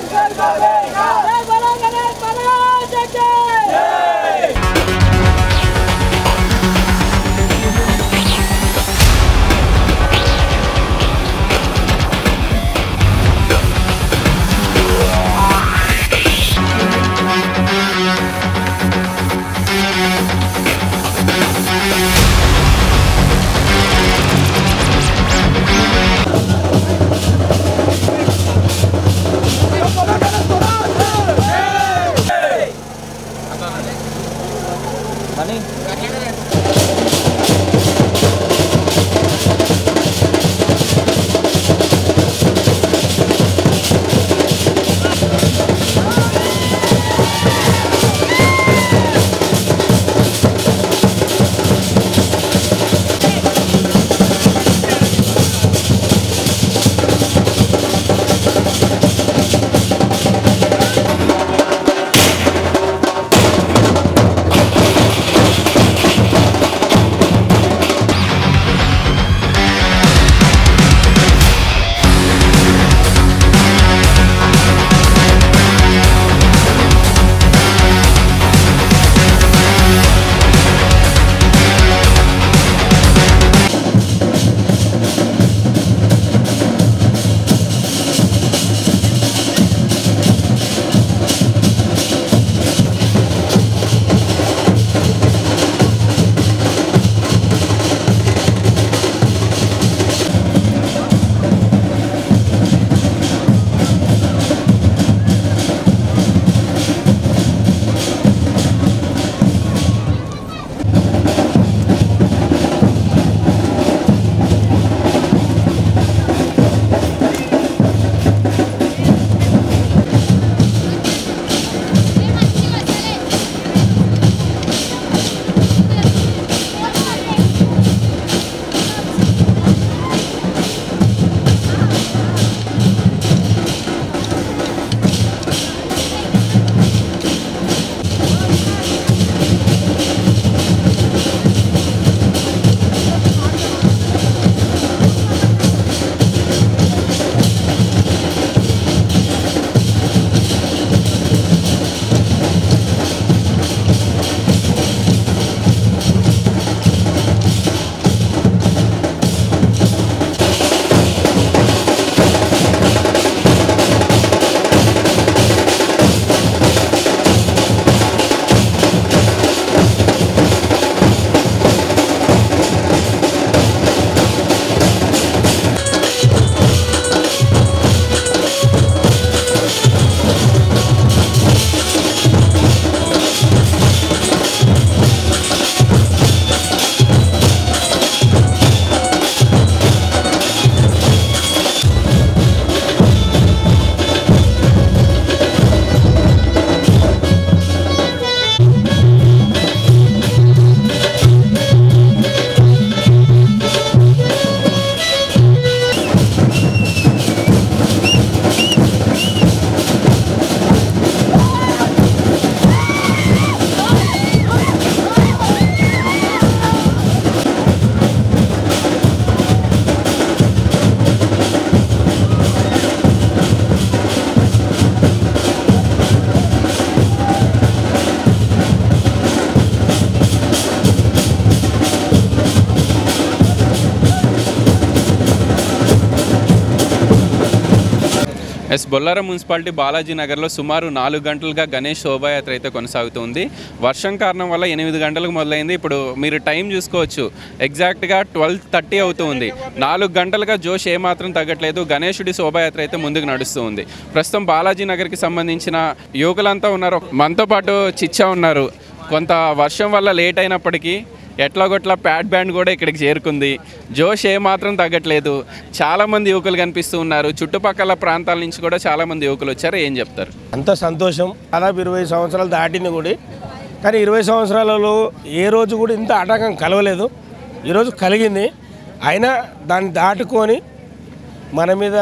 జై బలో గణేష్ మహారాజుకి ఎస్ బొల్లారం మున్సిపాలిటీ బాలాజీ నగర్లో సుమారు నాలుగు గంటలుగా గణేష్ శోభాయాత్ర అయితే కొనసాగుతుంది వర్షం కారణం వల్ల ఎనిమిది గంటలకు మొదలైంది ఇప్పుడు మీరు టైం చూసుకోవచ్చు ఎగ్జాక్ట్గా ట్వెల్వ్ థర్టీ అవుతుంది నాలుగు గంటలుగా జోష్ ఏమాత్రం తగ్గట్లేదు గణేశుడి శోభాయాత్ర అయితే ముందుకు నడుస్తూ ఉంది ప్రస్తుతం బాలాజీ నగర్కి సంబంధించిన యువకులంతా ఉన్నారు మనతో పాటు చిచ్చా ఉన్నారు కొంత వర్షం వల్ల లేట్ అయినప్పటికీ ఎట్లాగొట్లా ప్యాడ్ బ్యాండ్ కూడా ఇక్కడికి చేరుకుంది జోష్ ఏమాత్రం తగ్గట్లేదు చాలామంది యువకులు కనిపిస్తూ ఉన్నారు చుట్టుపక్కల ప్రాంతాల నుంచి కూడా చాలామంది యువకులు వచ్చారు ఏం చెప్తారు అంత సంతోషం దాదాపు ఇరవై సంవత్సరాలు దాటింది కూడా కానీ ఇరవై సంవత్సరాలలో ఏ రోజు కూడా ఇంత ఆటంకం కలవలేదు ఈరోజు కలిగింది అయినా దాన్ని దాటుకొని మన మీద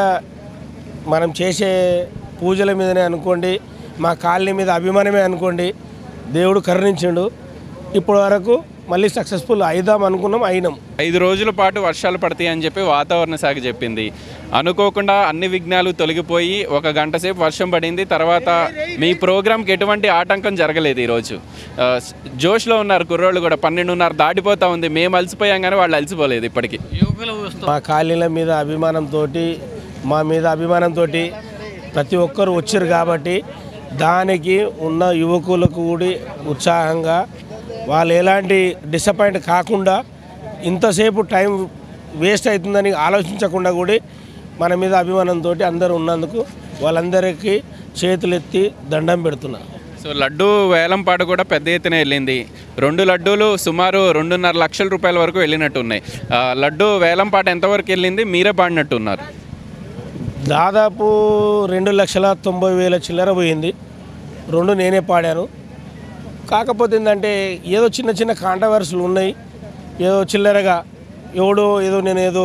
మనం చేసే పూజల మీదనే అనుకోండి మా కాలనీ మీద అభిమానమే అనుకోండి దేవుడు కరుణించిండు ఇప్పటి వరకు మళ్ళీ సక్సెస్ఫుల్ అయిదాం అనుకున్నాం అయినాం ఐదు రోజుల పాటు వర్షాలు పడతాయి అని చెప్పి వాతావరణ శాఖ చెప్పింది అనుకోకుండా అన్ని విఘ్నాలు తొలగిపోయి ఒక గంట సేపు వర్షం పడింది తర్వాత మీ ప్రోగ్రామ్కి ఎటువంటి ఆటంకం జరగలేదు ఈరోజు ఆ, జోష్లో ఉన్నారు కుర్రోళ్ళు కూడా పన్నెండున్నర దాటిపోతా ఉంది మేము అలసిపోయాం కానీ వాళ్ళు అలసిపోలేదు ఇప్పటికీ మా కాలనీల మీద అభిమానంతో మా మీద అభిమానంతో ప్రతి ఒక్కరు వచ్చారు కాబట్టి దానికి ఉన్న యువకులకు కూడా ఉత్సాహంగా వాళ్ళు ఎలాంటి డిసప్పాయింట్ కాకుండా ఇంతసేపు టైం వేస్ట్ అవుతుందని ఆలోచించకుండా కూడా మన మీద అభిమానంతో అందరూ ఉన్నందుకు వాళ్ళందరికీ చేతులెత్తి దండం పెడుతున్నా సో లడ్డు వేలంపాట కూడా పెద్ద ఎత్తున వెళ్ళింది రెండు లడ్డూలు సుమారు రెండున్నర లక్షల రూపాయల వరకు వెళ్ళినట్టు ఉన్నాయి ఆ, లడ్డు వేలంపాట ఎంతవరకు వెళ్ళింది మీరే పాడినట్టున్నారు దాదాపు రెండు లక్షల తొంభై వేల చిల్లర పోయింది రెండు నేనే పాడాను కాకపోతే ఏంటంటే ఏదో చిన్న చిన్న కాంట్రవర్సీలు ఉన్నాయి ఏదో చిల్లరగా ఎవడో ఏదో నేను ఏదో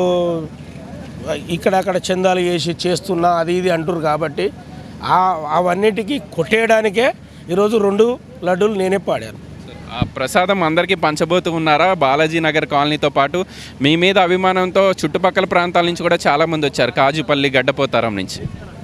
ఇక్కడ అక్కడ చందాలు చేసి చేస్తున్నా అది ఇది అంటారు కాబట్టి ఆ అవన్నిటికీ కొట్టేయడానికే ఈరోజు రెండు లడ్డూలు నేనే పాడాను ఆ ప్రసాదం అందరికీ పంచబోతూ ఉన్నారా బాలాజీ నగర్ కాలనీతో పాటు మీ మీద అభిమానంతో చుట్టుపక్కల ప్రాంతాల నుంచి కూడా చాలామంది వచ్చారు కాజుపల్లి గడ్డపోతారం నుంచి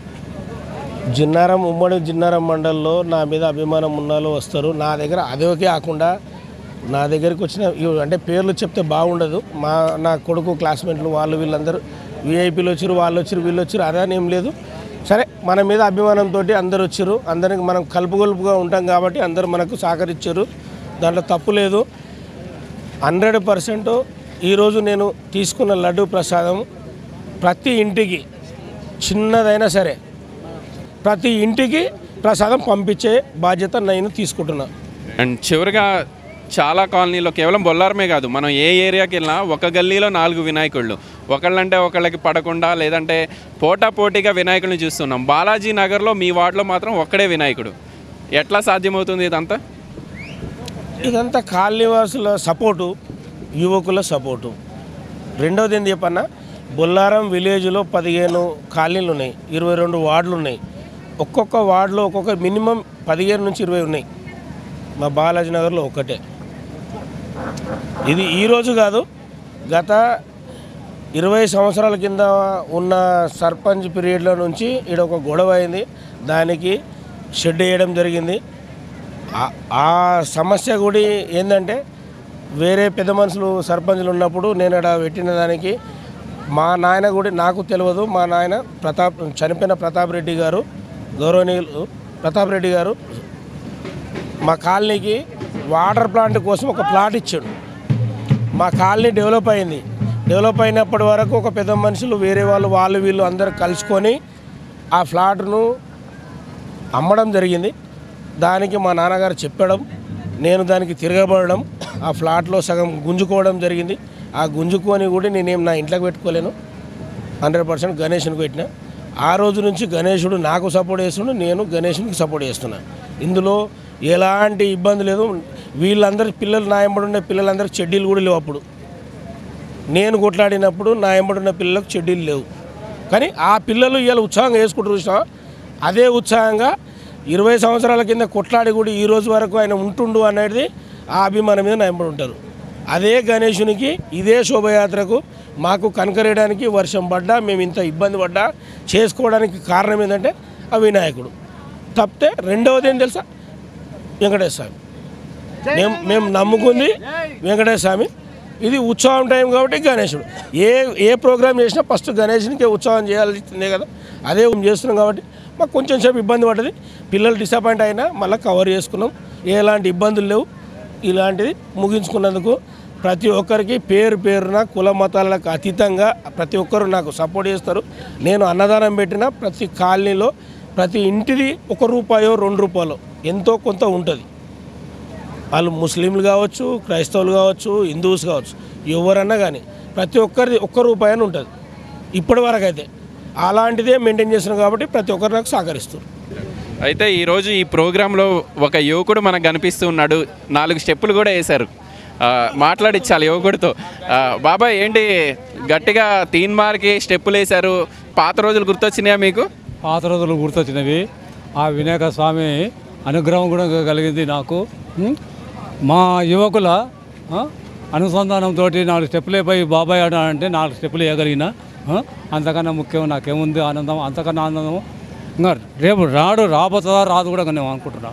జిన్నారం ఉమ్మడి జిన్నారం మండల్లో నా మీద అభిమానం ఉన్నాలో వస్తారు నా దగ్గర అదే కాకుండా నా దగ్గరికి వచ్చిన ఇవి అంటే పేర్లు చెప్తే బాగుండదు మా నా కొడుకు క్లాస్మేట్లు వాళ్ళు వీళ్ళందరూ విఐపీలు వచ్చారు వాళ్ళు వచ్చారు వీళ్ళు వచ్చారు అదని ఏం లేదు సరే మన మీద అభిమానంతో అందరు వచ్చారు అందరికి మనం కలుపుగొలుపుగా ఉంటాం కాబట్టి అందరూ మనకు సహకరించారు దాంట్లో తప్పు లేదు హండ్రెడ్ పర్సెంట్ ఈరోజు నేను తీసుకున్న లడ్డు ప్రసాదం ప్రతి ఇంటికి చిన్నదైనా సరే ప్రతి ఇంటికి ప్రసాదం పంపించే బాధ్యత నేను తీసుకుంటున్నా అండ్ చివరిగా చాలా కాలనీలో కేవలం బొల్లారమే కాదు మనం ఏ ఏరియాకి వెళ్ళినా ఒక గల్లీలో నాలుగు వినాయకుళ్ళు ఒకళ్ళంటే ఒకళ్ళకి పడకుండా లేదంటే పోటా పోటీగా వినాయకుడిని చూస్తున్నాం బాలాజీ నగర్లో మీ వార్డులో మాత్రం ఒక్కడే వినాయకుడు ఎట్లా సాధ్యమవుతుంది ఇదంతా ఇదంతా కాలనీవాసుల సపోర్టు యువకుల సపోర్టు రెండవది ఏంటి చెప్పన్నా బొల్లారం విలేజ్లో పదిహేను కాలనీలు ఉన్నాయి ఇరవై రెండు వార్డులు ఉన్నాయి ఒక్కొక్క వార్డులో ఒక్కొక్క మినిమం పదిహేను నుంచి ఇరవై ఉన్నాయి మా బాలాజీ నగర్లో ఒక్కటే ఇది ఈరోజు కాదు గత ఇరవై సంవత్సరాల కింద ఉన్న సర్పంచ్ పీరియడ్లో నుంచి ఇక్కడ ఒక గొడవ అయింది దానికి షెడ్ వేయడం జరిగింది ఆ- ఆ సమస్య కూడా ఏంటంటే వేరే పెద్ద మనుషులు సర్పంచ్లు ఉన్నప్పుడు నేను అక్కడ పెట్టిన దానికి మా నాయన కూడా నాకు తెలియదు మా నాయన ప్రతాప్ చనిపోయిన ప్రతాప్ రెడ్డి గారు గౌరవనీయులు ప్రతాప్ రెడ్డి గారు మా కాలనీకి వాటర్ ప్లాంట్ కోసం ఒక ప్లాట్ ఇచ్చాడు మా కాలనీ డెవలప్ అయింది డెవలప్ అయినప్పటి వరకు ఒక పెద్ద మనుషులు వేరే వాళ్ళు వాళ్ళు వీళ్ళు అందరూ కలుసుకొని ఆ ఫ్లాట్ను అమ్మడం జరిగింది దానికి మా నాన్నగారు చెప్పడం నేను దానికి తిరగబడడం ఆ ఫ్లాట్లో సగం గుంజుకోవడం జరిగింది ఆ గుంజుకొని కూడా నేనేం నా ఇంట్లోకి పెట్టుకోలేను హండ్రెడ్ పర్సెంట్ గణేషునికి పెట్టిన ఆ రోజు నుంచి గణేశుడు నాకు సపోర్ట్ చేస్తుండు నేను గణేశునికి సపోర్ట్ చేస్తున్నా ఇందులో ఎలాంటి ఇబ్బంది లేదు వీళ్ళందరి పిల్లలు నా ఎంబడున్న పిల్లలందరికీ చెడ్డీలు కూడా లేవు అప్పుడు నేను కొట్లాడినప్పుడు నా ఎంబడున్న పిల్లలకు చెడ్డీలు లేవు కానీ ఆ పిల్లలు ఇవాళ ఉత్సాహంగా వేసుకుంటారు చూసినా అదే ఉత్సాహంగా ఇరవై సంవత్సరాల కింద కొట్లాడి కూడా ఈ రోజు వరకు ఆయన ఉంటుండు అనేది ఆ అభిమానం మీద నా ఎంబడి ఉంటారు అదే గణేశునికి ఇదే శోభయాత్రకు మాకు కనకరేయడానికి వర్షం పడ్డా మేము ఇంత ఇబ్బంది పడ్డా చేసుకోవడానికి కారణం ఏంటంటే ఆ వినాయకుడు తప్పితే రెండవది ఏం తెలుసా వెంకటేశ్వర స్వామి మేము మేము నమ్ముకుంది వెంకటేశ్వర స్వామి ఇది ఉత్సవం టైం కాబట్టి గణేశుడు ఏ ఏ ప్రోగ్రామ్ చేసినా ఫస్ట్ గణేశునికి ఉత్సవం చేయాల్సిందే కదా అదే చేస్తున్నాం కాబట్టి మాకు కొంచెం సేపు ఇబ్బంది పడ్డది పిల్లలు డిసప్పాయింట్ అయినా మళ్ళీ కవర్ చేసుకున్నాం ఎలాంటి ఇబ్బందులు లేవు ఇలాంటిది ముగించుకున్నందుకు ప్రతి ఒక్కరికి పేరు పేరున కుల మతాలకు అతీతంగా ప్రతి ఒక్కరు నాకు సపోర్ట్ చేస్తారు నేను అన్నదానం పెట్టిన ప్రతి కాలనీలో ప్రతి ఇంటిది ఒక రూపాయో రెండు రూపాయలు ఎంతో కొంత ఉంటుంది వాళ్ళు ముస్లింలు కావచ్చు క్రైస్తవులు కావచ్చు హిందూస్ కావచ్చు ఎవరన్నా కానీ ప్రతి ఒక్కరిది ఒక్క రూపాయి అని ఉంటుంది ఇప్పటి వరకు అయితే అలాంటిదే మెయింటైన్ చేస్తున్నాం కాబట్టి ప్రతి ఒక్కరు నాకు సహకరిస్తారు అయితే ఈరోజు ఈ ప్రోగ్రాంలో ఒక యువకుడు మనకు కనిపిస్తూ ఉన్నాడు నాలుగు స్టెప్పులు కూడా వేశారు ఆ, మాట్లాడిచ్చాలి యువకుడితో ఆ, బాబాయ్ ఏంటి గట్టిగా తీన్ మార్కి స్టెప్పులు వేశారు పాత రోజులు గుర్తొచ్చినాయా మీకు పాత రోజులు గుర్తొచ్చినవి ఆ వినాయక స్వామి అనుగ్రహం కూడా కలిగింది నాకు ఉం? మా యువకుల ఆ? అనుసంధానంతో నాలుగు స్టెప్పులే పోయి బాబాయ్ ఆడ అంటే నాలుగు స్టెప్పులు వేయగలిగిన ఆ? అంతకన్నా ముఖ్యం నాకేముంది ఆనందం అంతకన్నా ఆనందం ఇంకా రేపు రాడు రాబోతుందా రాదు కూడా నేను అనుకుంటున్నా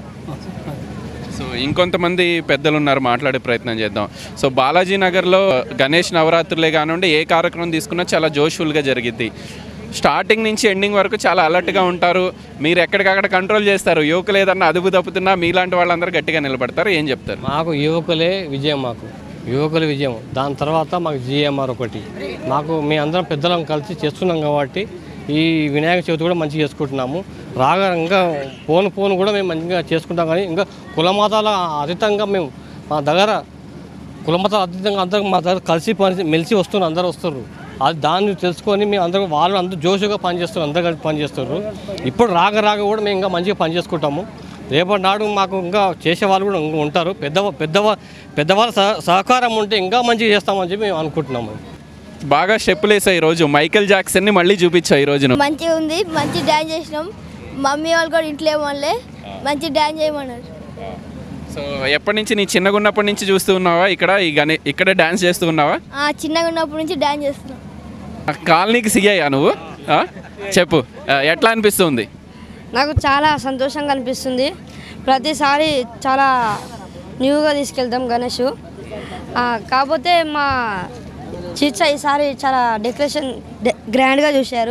సో ఇంకొంతమంది పెద్దలు ఉన్నారు మాట్లాడే ప్రయత్నం చేద్దాం సో బాలాజీ నగర్లో గణేష్ నవరాత్రులే కానివ్వండి ఏ కార్యక్రమం తీసుకున్నా చాలా జోష్ఫుల్గా జరిగిద్ది స్టార్టింగ్ నుంచి ఎండింగ్ వరకు చాలా అలర్ట్గా ఉంటారు మీరు ఎక్కడికక్కడ కంట్రోల్ చేస్తారు యువకులు ఏదన్నా అదుపు తప్పుతున్నా మీలాంటి వాళ్ళందరూ గట్టిగా నిలబడతారు ఏం చెప్తారు మాకు యువకులే విజయం మాకు యువకుల విజయం దాని తర్వాత మాకు జిఎంఆర్ ఒకటి మాకు మీ అందరం పెద్దలం కలిసి చేస్తున్నాం కాబట్టి ఈ వినాయక చవితి కూడా మంచిగా చేసుకుంటున్నాము రాగా ఇంకా పోను పోను కూడా మేము మంచిగా చేసుకుంటాం కానీ ఇంకా కులమతాల అతీతంగా మేము మా దగ్గర కులమతాల అతీతంగా అందరూ మా దగ్గర కలిసి పని మెలిసి వస్తున్నారు అందరూ వస్తారు అది దాన్ని తెలుసుకొని మేము అందరూ వాళ్ళు అందరూ జోషుగా పనిచేస్తారు అందరూ కలిసి పనిచేస్తారు ఇప్పుడు రాక రాక కూడా మేము ఇంకా మంచిగా పని చేసుకుంటాము రేపటి నాడు మాకు ఇంకా చేసే వాళ్ళు కూడా ఇంకా ఉంటారు పెద్దవ పెద్దవ పెద్దవాళ్ళ సహ- సహకారం ఉంటే ఇంకా మంచిగా చేస్తామని చెప్పి మేము అనుకుంటున్నాము బాగా స్టెప్పులు వేసాయి ఈరోజు మైకేల్ జాక్సన్ని మళ్ళీ చూపించావు ఈరోజు నువ్వు. మంచిగా ఉంది మంచి డ్యాన్స్ చేసినాం మమ్మీ వాళ్ళు కూడా ఇంట్లో ఏమనలే మంచి డ్యాన్స్ చేయమన్నారు సో ఎప్పటి నుంచి నీ చిన్నగా ఉన్నప్పటి నుంచి చూస్తూ ఉన్నావా ఇక్కడ ఈ గణే ఇక్కడే డ్యాన్స్ చేస్తూ ఉన్నావా ఆ, చిన్నగా ఉన్నప్పటి నుంచి డ్యాన్స్ చేస్తున్నాం ఆ కాలనీకి సిగాయా నువ్వు ఆ? చెప్పు ఆ, ఎట్లా అనిపిస్తుంది నాకు చాలా సంతోషంగా అనిపిస్తుంది ప్రతిసారి చాలా న్యూగా తీసుకెళ్తాం గణేష్ ఆ, కాకపోతే మా చిచ్చ ఈసారి చాలా డెకరేషన్ డె- గ్రాండ్గా చూశారు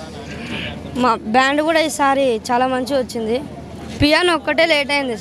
మా బ్యాండ్ కూడా ఈసారి చాలా మంచిగా వచ్చింది పియానో ఒక్కటే లేట్ అయింది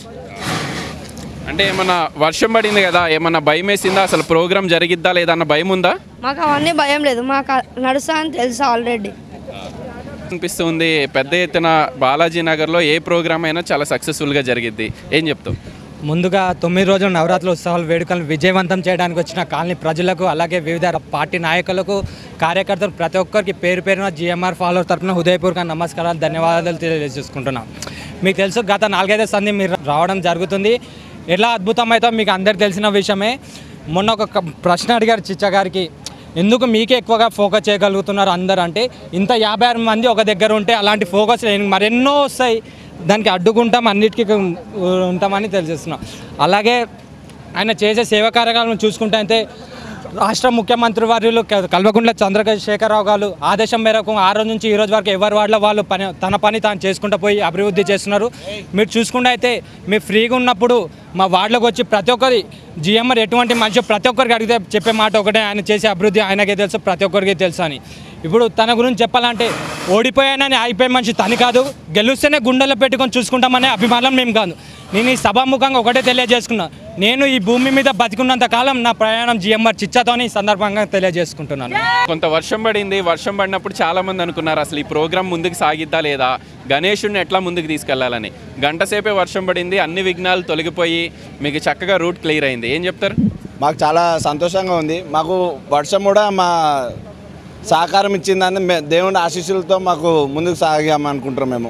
అంటే ఏమన్నా వర్షం పడింది కదా ఏమన్నా భయం వేసిందా అసలు ప్రోగ్రామ్ జరిగిద్దా లేదన్న భయం ఉందా మాకు అవన్నీ భయం లేదు మాకు నడుస్తా అని తెలుసు ఆల్రెడీ అనిపిస్తుంది పెద్ద ఎత్తున బాలాజీ నగర్లో ఏ ప్రోగ్రామ్ అయినా చాలా సక్సెస్ఫుల్గా జరిగిద్ది ఏం చెప్తావు ముందుగా తొమ్మిది రోజుల నవరాత్రి ఉత్సవాల వేడుకలను విజయవంతం చేయడానికి వచ్చిన కాలనీ ప్రజలకు అలాగే వివిధ పార్టీ నాయకులకు కార్యకర్తలు ప్రతి ఒక్కరికి పేరు పేరున జిఎంఆర్ ఫాలోవర్ తరఫున హృదయపూర్వక నమస్కారాలు ధన్యవాదాలు తెలియజేసుకుంటున్నాం మీకు తెలుసు గత నాలుగైదు సంది మీరు రావడం జరుగుతుంది ఎలా అద్భుతమైతే మీకు అందరికి తెలిసిన విషయమే మొన్న ఒక క- ప్రశ్న అడిగారు చిచ్చ గారికి ఎందుకు మీకే ఎక్కువగా ఫోకస్ చేయగలుగుతున్నారు అందరు అంటే ఇంత యాభై ఆరు మంది ఒక దగ్గర ఉంటే అలాంటి ఫోకస్ మరెన్నో వస్తాయి దానికి అడ్డుకుంటాం అన్నిటికీ ఉంటామని తెలియజేస్తున్నాం అలాగే ఆయన చేసే సేవా కార్యక్రమాలను చూసుకుంటే అయితే రాష్ట్ర ముఖ్యమంత్రి వర్యులు క- కల్వకుంట్ల చంద్రశేఖరరావు గారు ఆదేశం మేరకు ఆ రోజు నుంచి ఈ రోజు వరకు ఎవరి వాళ్ళ వాళ్ళు పని తన పని తాను చేసుకుంటూ పోయి అభివృద్ధి చేస్తున్నారు మీరు చూసుకుంటే అయితే మీరు ఫ్రీగా ఉన్నప్పుడు మా వార్డులోకి వచ్చి ప్రతి ఒక్కరి జిఎంఆర్ ఎటువంటి మనిషి ప్రతి ఒక్కరికి అడిగితే చెప్పే మాట ఒకటే ఆయన చేసే అభివృద్ధి ఆయనకే తెలుసు ప్రతి ఒక్కరికి తెలుసు అని ఇప్పుడు తన గురించి చెప్పాలంటే ఓడిపోయానని అయిపోయే మనిషి తని కాదు గెలుస్తేనే గుండెల్లో పెట్టుకొని చూసుకుంటామనే అభిమానం మేము కాదు నేను ఈ సభాముఖంగా ఒకటే తెలియజేసుకున్నా నేను ఈ భూమి మీద బతికున్నంత కాలం నా ప్రయాణం జిఎంఆర్ చిచ్చాతోని ఈ సందర్భంగా తెలియజేసుకుంటున్నాను కొంత వర్షం పడింది వర్షం పడినప్పుడు చాలా మంది అనుకున్నారు అసలు ఈ ప్రోగ్రామ్ ముందుకు సాగిద్దా లేదా గణేషుడిని ఎట్లా ముందుకు తీసుకెళ్లాలని గంట సేపే వర్షం పడింది అన్ని విఘ్నాలు తొలగిపోయి మీకు చక్కగా రూట్ క్లియర్ అయింది ఏం చెప్తారు మాకు చాలా సంతోషంగా ఉంది మాకు వర్షం కూడా మా సహకారం ఇచ్చిందని మే దేవుని ఆశీస్సులతో మాకు ముందుకు సాగాము అనుకుంటాం మేము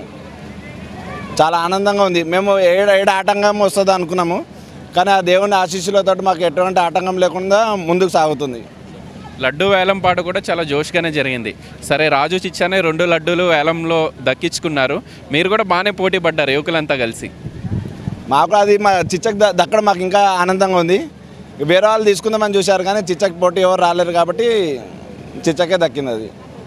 చాలా ఆనందంగా ఉంది మేము ఏడ ఏడ ఆటంకం వస్తుంది అనుకున్నాము కానీ ఆ దేవుని ఆశీస్సులతో మాకు ఎటువంటి ఆటంకం లేకుండా ముందుకు సాగుతుంది లడ్డు వేలం పాట కూడా చాలా జోష్గానే జరిగింది సరే రాజు చిచ్చానే రెండు లడ్డూలు వేలంలో దక్కించుకున్నారు మీరు కూడా బాగానే పోటీ పడ్డారు యువకులంతా కలిసి మాకు అది మా చిచ్చక్ ద- దక్కడం మాకు ఇంకా ఆనందంగా ఉంది వేరే వాళ్ళు తీసుకుందామని చూశారు కానీ చిచ్చక్ పోటీ ఎవరు రాలేరు కాబట్టి చిచ్చకే దక్కింది అది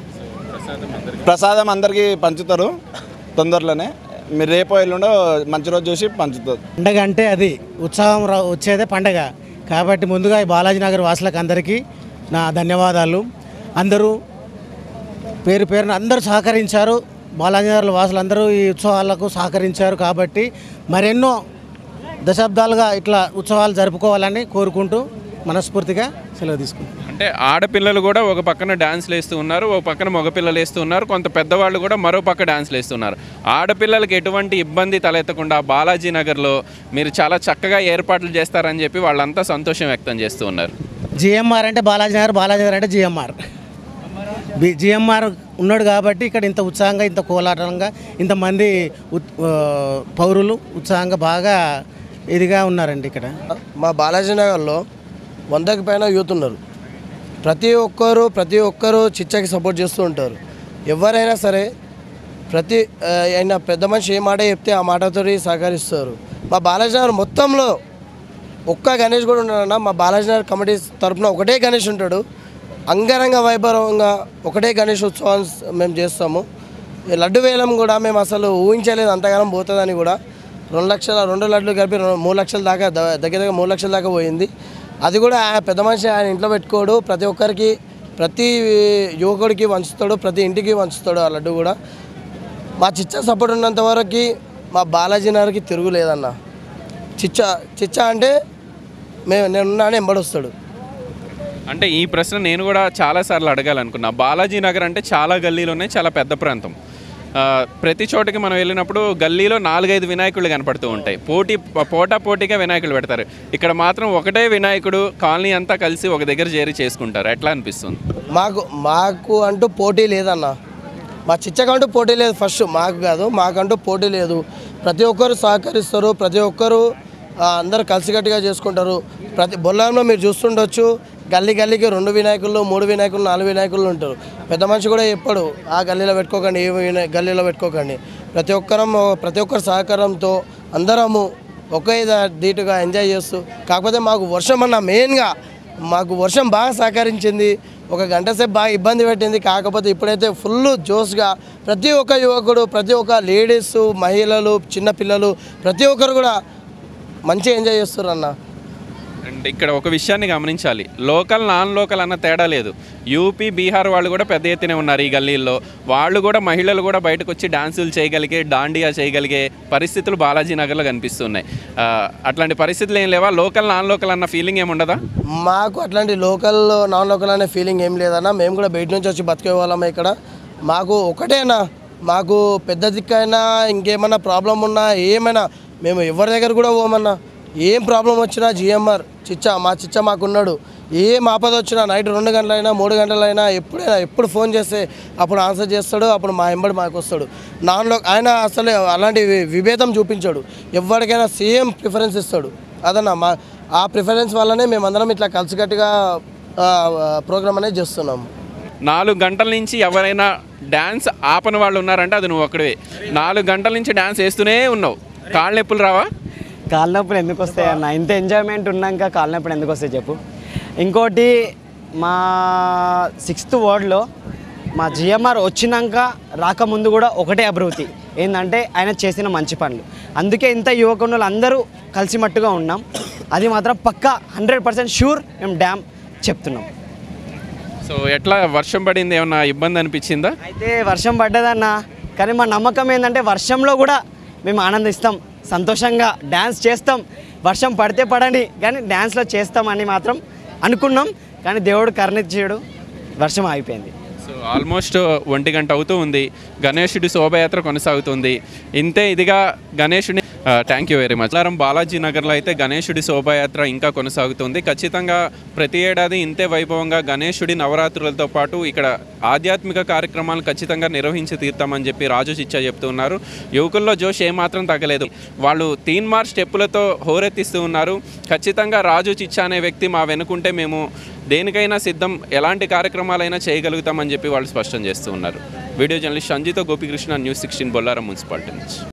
ప్రసాదం అందరికీ పంచుతారు తొందరలోనే మీరు రేపో ఎల్లుండో మంచి రోజు చూసి పంచుతారు పండగ అంటే అది ఉత్సాహం రా వచ్చేదే పండగ కాబట్టి ముందుగా ఈ బాలాజీ నగర్ వాసులకు అందరికీ నా ధన్యవాదాలు అందరూ పేరు పేరున అందరూ సహకరించారు బాలాజీ నగర్ వాసులు అందరూ ఈ ఉత్సవాలకు సహకరించారు కాబట్టి మరెన్నో దశాబ్దాలుగా ఇట్లా ఉత్సవాలు జరుపుకోవాలని కోరుకుంటూ మనస్ఫూర్తిగా సెలవు తీసుకుంటాం అంటే ఆడపిల్లలు కూడా ఒక పక్కన డాన్స్లు వేస్తూ ఉన్నారు ఒక పక్కన మగపిల్లలు వేస్తూ ఉన్నారు కొంత పెద్దవాళ్ళు కూడా మరో పక్క డాన్స్లు వేస్తున్నారు ఆడపిల్లలకి ఎటువంటి ఇబ్బంది తలెత్తకుండా బాలాజీ నగర్లో మీరు చాలా చక్కగా ఏర్పాట్లు చేస్తారని చెప్పి వాళ్ళంతా సంతోషం వ్యక్తం చేస్తూ ఉన్నారు జిఎంఆర్ అంటే బాలాజీ నగర్ బాలాజీ నగర్ అంటే జిఎంఆర్ బి జిఎంఆర్ ఉన్నాడు కాబట్టి ఇక్కడ ఇంత ఉత్సాహంగా ఇంత కోలాటంగా ఇంతమంది ఉత్- ఆ, పౌరులు ఉత్సాహంగా బాగా ఇదిగా ఉన్నారండి ఇక్కడ మా బాలాజీ నగర్లో వందకి పైన యూత్ ఉన్నారు ప్రతి ఒక్కరు ప్రతి ఒక్కరు చిచ్చకి సపోర్ట్ చేస్తూ ఉంటారు ఎవరైనా సరే ప్రతి ఆ, ఆయన పెద్ద మనిషి ఏ మాట చెప్తే ఆ మాటతో సహకరిస్తారు మా బాలాజీ నగర్ మొత్తంలో ఒక్క గణేష్ కూడా ఉన్నాడన్న మా బాలాజీ నగర్ కమిటీ తరఫున ఒకటే గణేష్ ఉంటాడు అంగరంగ వైభవంగా ఒకటే గణేష్ ఉత్సవం మేము చేస్తాము ఈ లడ్డు వేలం కూడా మేము అసలు ఊహించలేదు అంతగానం పోతుందని కూడా రెండు లక్షల రెండు లడ్లు కలిపి రెండు- మూడు లక్షల దాకా ద- దగ్గర దగ్గర మూడు లక్షల దాకా పోయింది అది కూడా ఆ పెద్ద మనిషి ఆయన ఇంట్లో పెట్టుకోడు ప్రతి ఒక్కరికి ప్రతి యువకుడికి వంచుతాడు ప్రతి ఇంటికి వంచుతాడు ఆ లడ్డు కూడా మా చిచ్చా సపోర్ట్ ఉన్నంత వరకు మా బాలాజీ నగర్కి తిరుగులేదన్న చిచ్చా చిచ్చా అంటే మేము నేనున్నాను ఎంబడొస్తాడు అంటే ఈ ప్రశ్న నేను కూడా చాలాసార్లు అడగాలనుకున్నా బాలాజీ నగర్ అంటే చాలా గల్లీలు ఉన్నాయి చాలా పెద్ద ప్రాంతం ఆ, ప్రతి చోటకి మనం వెళ్ళినప్పుడు గల్లీలో నాలుగైదు వినాయకులు కనపడుతూ ఉంటాయి పోటీ పోటా పోటీగా వినాయకులు పెడతారు ఇక్కడ మాత్రం ఒకటే వినాయకుడు కాలనీ అంతా కలిసి ఒక దగ్గర చేరి చేసుకుంటారు ఎట్లా అనిపిస్తుంది మాకు మాకు అంటూ పోటీ లేదన్న మా చిచ్చకంటూ పోటీ లేదు ఫస్ట్ మాకు కాదు మాకంటూ పోటీ లేదు ప్రతి ఒక్కరు సహకరిస్తారు ప్రతి ఒక్కరు ఆ, అందరూ కలిసికట్టుగా చేసుకుంటారు ప్రతి బొల్లంలో మీరు చూస్తుండొచ్చు గల్లీ గల్లీకి రెండు వినాయకులు మూడు వినాయకులు నాలుగు వినాయకులు ఉంటారు పెద్ద మనిషి కూడా చెప్పాడు ఆ గల్లీలో పెట్టుకోకండి ఈ వినా- గల్లీలో పెట్టుకోకండి ప్రతి ఒక్కరం ప్రతి ఒక్కరి సహకారంతో అందరము ఒకే దా- ధీటుగా ఎంజాయ్ చేస్తూ కాకపోతే మాకు వర్షం అన్న మెయిన్గా మాకు వర్షం బాగా సహకరించింది ఒక గంట సేపు బాగా ఇబ్బంది పెట్టింది కాకపోతే ఇప్పుడైతే ఫుల్ జోస్గా ప్రతి ఒక్క యువకుడు ప్రతి ఒక్క లేడీస్ మహిళలు చిన్నపిల్లలు ప్రతి ఒక్కరు కూడా మంచిగా ఎంజాయ్ చేస్తారు అన్న అండ్ ఇక్కడ ఒక విషయాన్ని గమనించాలి లోకల్ నాన్ లోకల్ అన్న తేడా లేదు యూపీ బీహార్ వాళ్ళు కూడా పెద్ద ఎత్తునే ఉన్నారు ఈ గల్లీల్లో వాళ్ళు కూడా మహిళలు కూడా బయటకు వచ్చి డాన్సులు చేయగలిగే దాండియా చేయగలిగే పరిస్థితులు బాలాజీ నగర్లో కనిపిస్తున్నాయి ఆ, అట్లాంటి పరిస్థితులు ఏం లేవా లోకల్ నాన్ లోకల్ అన్న ఫీలింగ్ ఏముండదా మాకు అట్లాంటి లోకల్ నాన్ లోకల్ అనే ఫీలింగ్ ఏం లేదన్న మేము కూడా బయట నుంచి వచ్చి బతికే వాళ్ళమే ఇక్కడ మాకు ఒకటేనా మాకు పెద్ద దిక్కైనా ఇంకేమైనా ప్రాబ్లం ఉన్నా ఏమైనా మేము ఎవరి దగ్గర కూడా పోమన్నా ఏం ప్రాబ్లం వచ్చినా జిఎంఆర్ చిచ్చా మా చిచ్చా మాకున్నాడు ఏం ఆపద వచ్చినా నైట్ రెండు గంటలైనా మూడు గంటలైనా ఎప్పుడైనా ఎప్పుడు ఫోన్ చేస్తే అప్పుడు ఆన్సర్ చేస్తాడు అప్పుడు మా ఎంబడి మాకు వస్తాడు నాన్లో ఆయన అసలు అలాంటి వి- విభేదం చూపించాడు ఎవరికైనా సేమ్ ప్రిఫరెన్స్ ఇస్తాడు అదన్న మా ఆ ప్రిఫరెన్స్ వల్లనే మేమందరం ఇట్లా కలిసికట్టుగా ప్రోగ్రామ్ అనేది చేస్తున్నాము నాలుగు గంటల నుంచి ఎవరైనా డ్యాన్స్ ఆపని వాళ్ళు ఉన్నారంటే అది నువ్వు ఒక్కడివే నాలుగు గంటల నుంచి డ్యాన్స్ వేస్తూనే ఉన్నావు కాళ్ళ నొప్పులు రావా కాళ్ళ నొప్పులు ఎందుకు వస్తాయి అన్న ఇంత ఎంజాయ్మెంట్ ఉన్నాక కాళ్ళ నొప్పులు ఎందుకు వస్తాయి చెప్పు ఇంకోటి మా సిక్స్త్ వార్డ్లో మా జిఎంఆర్ వచ్చినాక రాకముందు కూడా ఒకటే అభివృద్ధి ఏంటంటే ఆయన చేసిన మంచి పనులు అందుకే ఇంత యువకులు అందరూ కలిసిమట్టుగా ఉన్నాం అది మాత్రం పక్కా హండ్రెడ్ పర్సెంట్ షూర్ మేము డ్యామ్ చెప్తున్నాం సో ఎట్లా వర్షం పడింది ఏమన్నా ఇబ్బంది అనిపించిందా అయితే వర్షం పడ్డదన్న కానీ మా నమ్మకం ఏంటంటే వర్షంలో కూడా మేము ఆనందిస్తాం సంతోషంగా డ్యాన్స్ చేస్తాం వర్షం పడితే పడండి కానీ డ్యాన్స్లో చేస్తామని మాత్రం అనుకున్నాం కానీ దేవుడు కరుణించాడు వర్షం ఆగిపోయింది సో ఆల్మోస్ట్ ఒంటి గంట అవుతూ ఉంది గణేశుడి శోభయాత్ర కొనసాగుతుంది ఇంతే ఇదిగా గణేశుడి థ్యాంక్ యూ వెరీ మచ్ అలారం బాలాజీ నగర్లో అయితే గణేశుడి శోభాయాత్ర ఇంకా కొనసాగుతుంది ఖచ్చితంగా ప్రతి ఏడాది ఇంతే వైభవంగా గణేశుడి నవరాత్రులతో పాటు ఇక్కడ ఆధ్యాత్మిక కార్యక్రమాలు ఖచ్చితంగా నిర్వహించి తీర్తామని చెప్పి రాజు చిచ్చా చెప్తూ ఉన్నారు యువకుల్లో జోష్ ఏమాత్రం తగ్గలేదు వాళ్ళు తీన్ మార్ స్టెప్పులతో హోరెత్తిస్తూ ఉన్నారు ఖచ్చితంగా రాజు చిచ్చా అనే వ్యక్తి మా వెనుకుంటే మేము దేనికైనా సిద్ధం ఎలాంటి కార్యక్రమాలైనా చేయగలుగుతామని చెప్పి వాళ్ళు స్పష్టం చేస్తూ ఉన్నారు వీడియో జర్నలిస్ట్ సంజీతో Gopikrishna news sixteen Bollaram municipality నుంచి